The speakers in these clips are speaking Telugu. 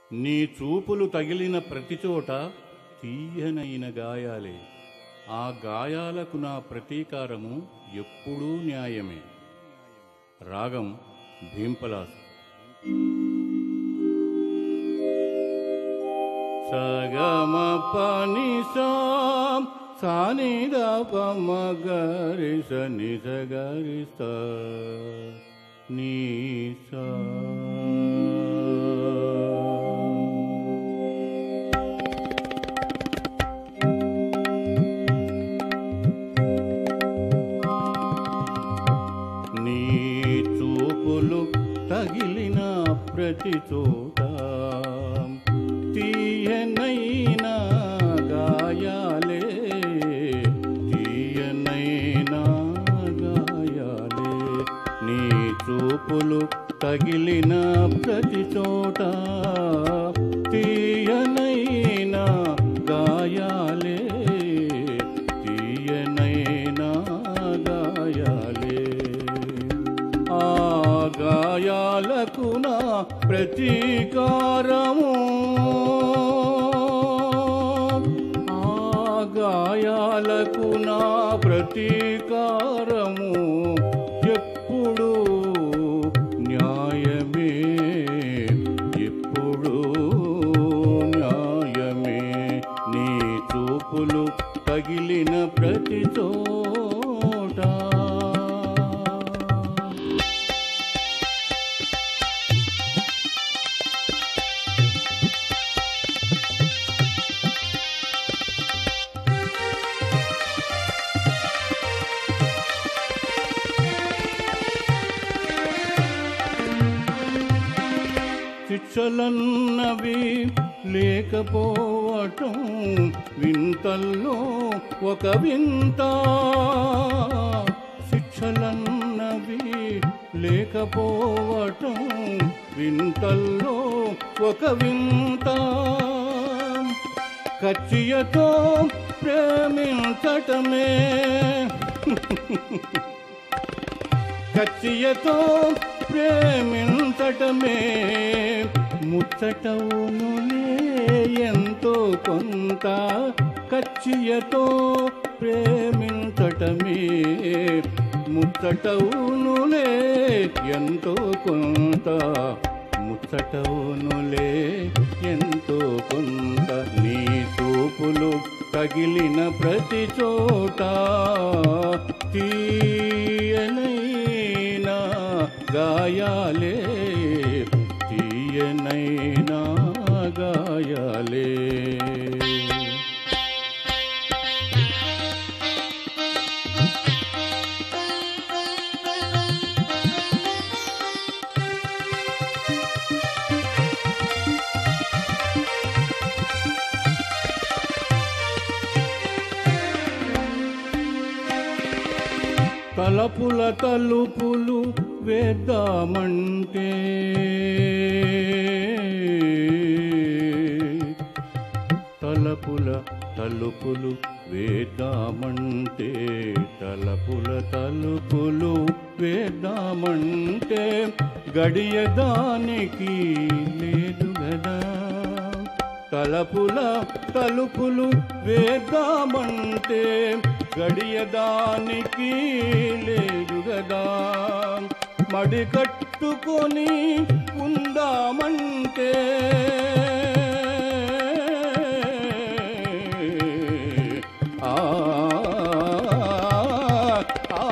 నీ చూపులు తగిలిన ప్రతి చోట తీయనైన గాయాలే ఆ గాయాలకు నా ప్రతీకారము ఎప్పుడూ న్యాయమే రాగం భీంపలాస్ సగమ పని సాం సాని పమ గరి సని సగరి స నీ సా నీ చూపులు తగిలిన ప్రతి చోట తీయనైనా గాయాలే తీయనైనా గాయాలే నీ చూపులు తగిలిన ప్రతి చోట తీయనైనా గాయాలే తీయనైనా గాయాలే ఆ గాయాలకు నా ప్రతీకారము ఆ గాయాలకు నా ప్రతీకారము ఎప్పుడు న్యాయమే ఎప్పుడు న్యాయమే నీ చూపులు తగిలిన ప్రతి చోట శిక్షలన్నవి లేకపోవటం వింతల్లో ఒక వింత శిక్షలన్నవి లేకపోవటం వింతల్లో ఒక వింత కచ్చియతో ప్రేమించటమే కచ్చియతో ప్రేమించటమే ముచ్చటవునులే ఎంతో కొంత కచ్చియతో ప్రేమించటమే ముచ్చటవునులే ఎంతో కొంత ముచ్చటవునులే ఎంతో కొంత నీ చూపులు తగిలిన ప్రతి చోట తీయనైనా గాయాలే తీయనైనా గాయాలే తలపుల తలుపులు వేద్దామంటే తలపుల తలుపులు వేద్దామంటే తలపుల తలుపులు వేద్దామంటే గడియదానికి లేదు గదా తలపుల తలుపులు వేద్దామంటే గడియదానికి లేదు గదా మడి కట్టుకొని ఉందామంటే ఆ ఆ,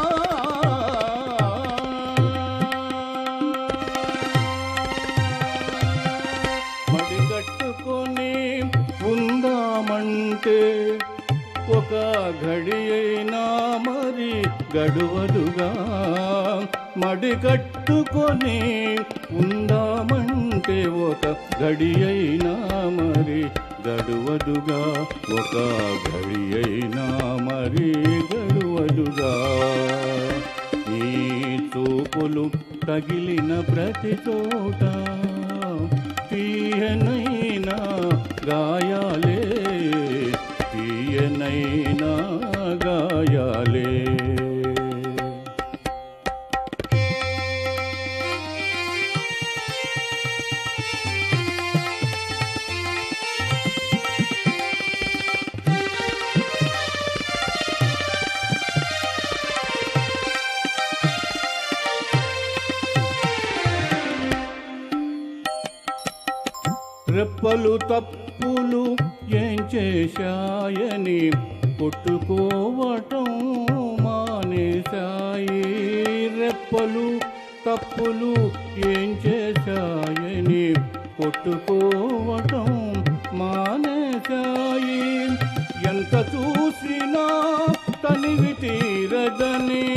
మడి కట్టుకొని ఉందామంటే ఒక ఘడి అయినా మరి గడువదుగా మడి కట్టుకొని ఉందామంటే ఒక గడి అయినా మరి గడువదుగా ఒక ఘడి అయినా మరి గడువదుగా నీ చూపులు తగిలిన ప్రతి చోట తీయనైనా గాయాలే తీయనైనా గాయాలే రెప్పలు తప్పులు ఏం చేశాయని కొట్టుకోవటం మానేశాయి రెప్పలు తప్పులు ఏం చేశాయని కొట్టుకోవటం మానేశాయి ఎంత చూసినా తనివి తీరదని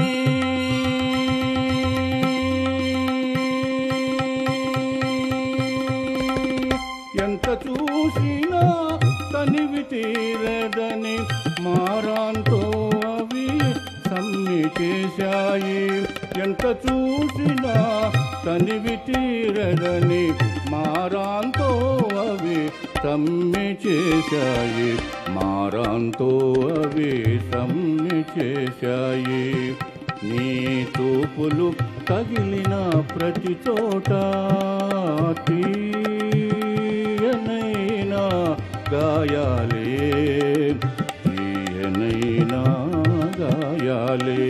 ఎంత చూసినా తనివి తీరదని మారాంతో అవి సమ్మె చేశాయి ఎంత చూసినా తనివి తీరదని మారాంతో అవి సమ్మె చేశాయి మారాంతో అవి సమ్మె చేశాయి నీ తూపులు తగిలిన ప్రతి చోట తీయనైనా గాయాలే తీయనైనా గాయాలే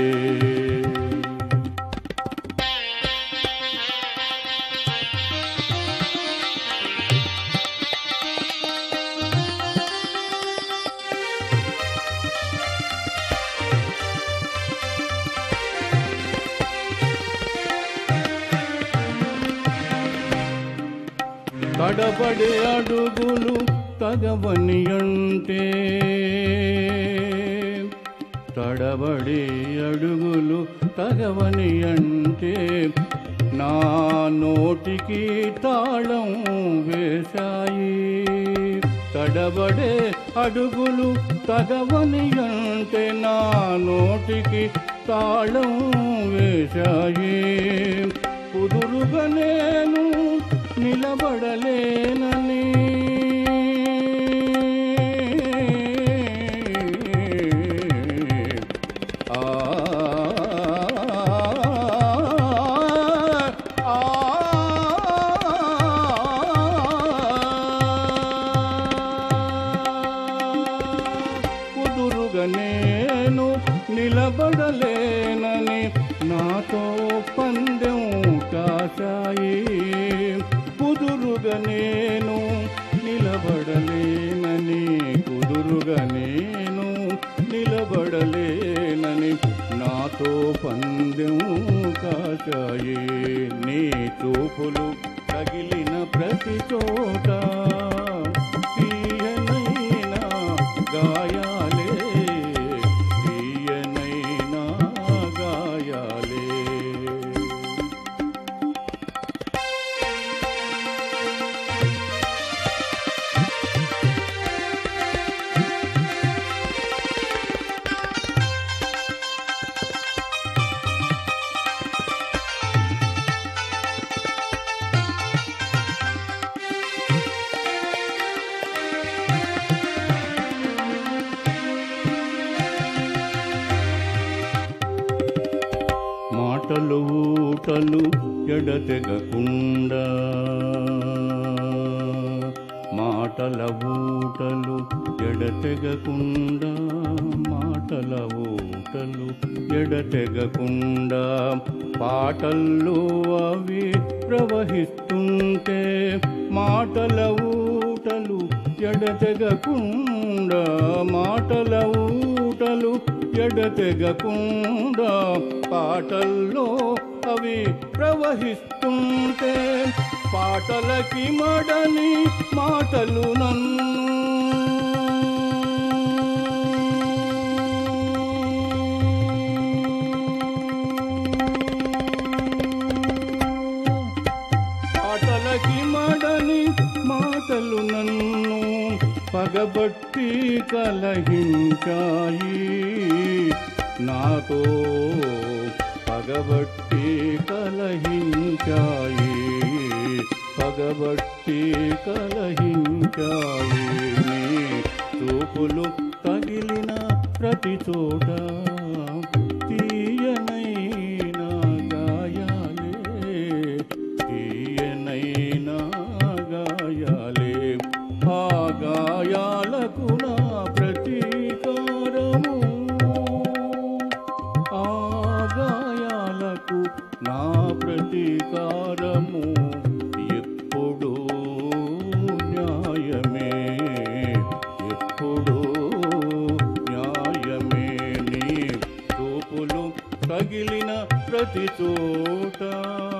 తడబడే అడుగులు తగవని అంటే తడబడే అడుగులు తగవని అంటే నా నోటికి తాళం వేశాయి తడబడే అడుగులు తగవని అంటే నా నోటికి తాళం వేశాయి కుదురుగా నేను నిలబడలేనని ఆ ఆ కుదురుగా నేను నిలబడలేనని నాతో పందెం కాశాయి కుదురుగా నేను నిలబడలేనని కుదురుగా నేను నిలబడలేనని నాతో పందెం కాశాయి నీ చూపులు తగిలిన ప్రతి చోట తీయనైనా గాయాలే తీయనైనా గాయాలే మాటలు ఊటలు ఎడతెగకుండా మాటల ఊటలు ఎడతెగకుండా మాటల ఊటలు ఎడతెగకుండా పాటల్లో అవి ప్రవహిస్తుంటే మాటల ఊటలు ఎడతెగకుండా మాటల ఊటలు ఎడతెగకుండా పాటల్లో అవి ప్రవహిస్తుంటే పాటలకి మడని మాటలు నన్ను పాటలకి మడని మాటలు నన్ను పగబట్టి కలహించాయి నాతో పగబట్టి కలహించాయి పగబట్టి కలహించాయి నీ చూపులు తగిలిన ప్రతి చోట తీయనైనా గాయాలే తీయనైనా గాయాలే ఆ గాయాలకు నా ప్రతీకారము ఆ గాయాలకు నా ప్రతీకారము ఎప్పుడు ప్రతి చోట